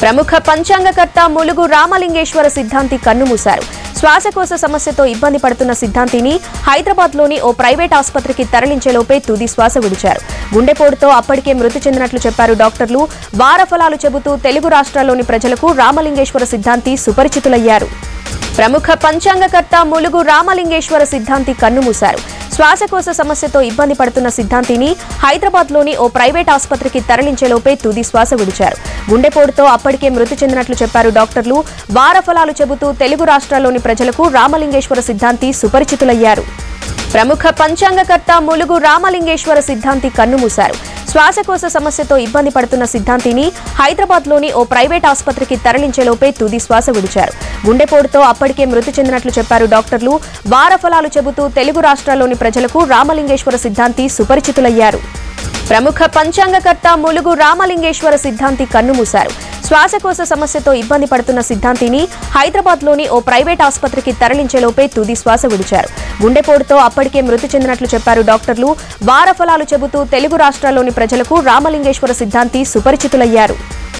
ప్రముఖ పంచాంగకర్త ములుగు రామలింగేశ్వర సిద్ధాంతి కన్నుమూశారు శ్వాసకోశ సమస్యతో ఇబ్బంది పడుతున్న సిద్ధాంతిని హైదరాబాద్లోని ఓ ప్రైవేట్ ఆసుపత్రికి తరలించేలోపే తుది శ్వాస విడిచారు గుండెపోటుతో అప్పటికే మృతి చెందినట్లు చెప్పారు డాక్టర్లు వారఫలాలు చెబుతూ తెలుగు రాష్ట్రాల్లోని ప్రజలకు రామలింగేశ్వర సిద్ధాంతి సుపరిచితులయ్యారు ప్రముఖ పంచాంగకర్త ములుగు రామలింగేశ్వర సిద్ధాంతి కన్నుమూశారు శ్వాసకోశ సమస్యతో ఇబ్బంది పడుతున్న సిద్ధాంతిని హైదరాబాద్లోని ఓ ప్రైవేట్ ఆసుపత్రికి తరలించేలోపే తుది శ్వాస విడిచారు గుండెపోటుతో అప్పటికే మృతి చెందినట్లు చెప్పారు డాక్టర్లు వారఫలాలు చెబుతూ తెలుగు రాష్ట్రాల్లోని ప్రజలకు రామలింగేశ్వర సిద్ధాంతి సుపరిచితులయ్యారు ప్రముఖ పంచాంగకర్త ములుగు రామలింగేశ్వర సిద్ధాంతి కన్నుమూశారు శ్వాసకోశ సమస్యతో ఇబ్బంది పడుతున్న సిద్ధాంతిని హైదరాబాద్లోని ఓ ప్రైవేట్ ఆసుపత్రికి తరలించేలోపే తుది శ్వాస విడిచారు గుండెపోటుతో అప్పటికే మృతి చెందినట్లు చెప్పారు డాక్టర్లు వారఫలాలు చెబుతూ తెలుగు రాష్ట్రాల్లోని ప్రజలకు రామలింగేశ్వర సిద్ధాంతి సుపరిచితులయ్యారు ప్రముఖ పంచాంగకర్త ములుగు రామలింగేశ్వర సిద్ధాంతి కన్నుమూశారు శ్వాసకోశ సమస్యతో ఇబ్బంది పడుతున్న సిద్ధాంతిని హైదరాబాద్లోని ఓ ప్రైవేట్ ఆసుపత్రికి తరలించేలోపే తుది శ్వాస విడిచారు గుండెపోటుతో అప్పటికే మృతి చెందినట్లు చెప్పారు డాక్టర్లు వారఫలాలు చెబుతూ తెలుగు రాష్ట్రాల్లోని ప్రజలకు రామలింగేశ్వర సిద్ధాంతి సుపరిచితులయ్యారు